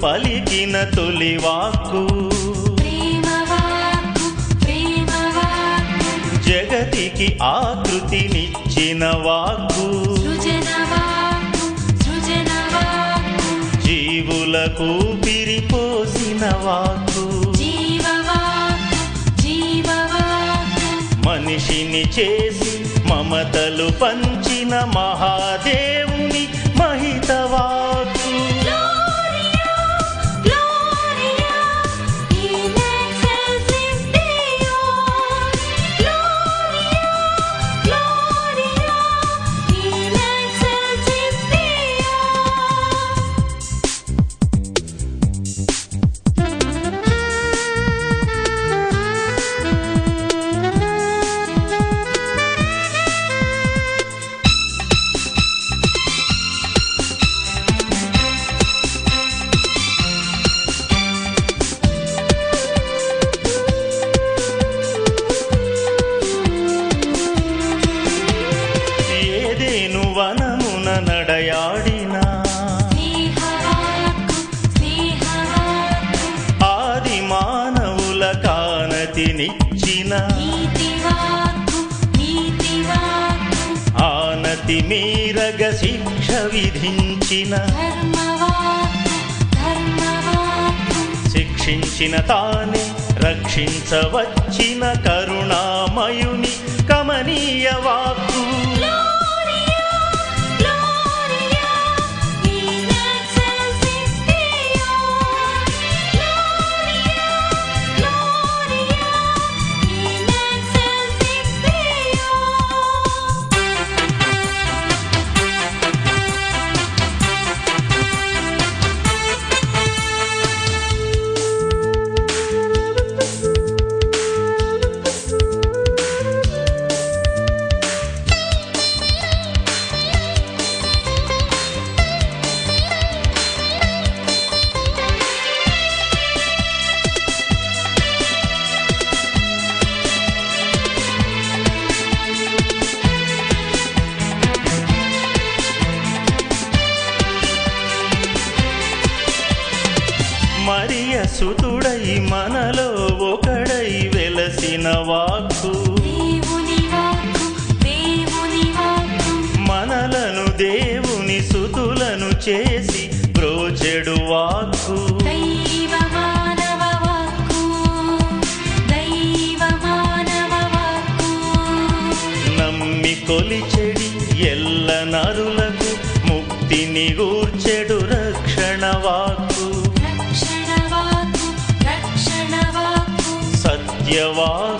పలికిన తొలి వాక్కు ప్రేమవాక్కు ప్రేమవాక్కు జగతికి ఆకృతినిచ్చిన వాక్కు సృజనవాక్కు సృజనవాక్కు జీవులకు పిరిపోసిన వాక్కు జీవవాక్కు జీవవాక్కు మనిషిని చేసి మమతలు పంచిన మహాదేవుని మహిత వాక్కు Gloria, Gloria, in excelsis Deo. Gloria, Gloria, in excelsis Deo. Eden వనమున నడయాడిన స్నేహవాక్కు స్నేహవాక్కు ఆది మానవుల కానతినిచ్చిన నీతివాక్కు నీతివాక్కు ఆనతి మీరగ శిక్ష విధించిన ధర్మవాక్కు ధర్మవాక్కు శిక్షించిన తానే రక్షించవచ్చిన కరుణామయుని కమనీయ వాక్కు Gloria, Gloria, in excelsis Deo. Gloria, Gloria, in excelsis Deo. మరియ సుతుడై మనలో ఒకడై వెలసిన వాక్కు దేవుని వాక్కు దేవుని వాక్కు మనలను దేవుని సుతులను చేసి బ్రోచెడు వాక్కు దైవ మానవ వాక్కు దైవ మానవ వాక్కు నమ్మి కొలిచెడి ఎల్ల నరులకు ముక్తిని గూర్చెడు రక్షణ వాక్కు రక్షణ వాక్కు రక్షణ వాక్కు సత్యవాక్కు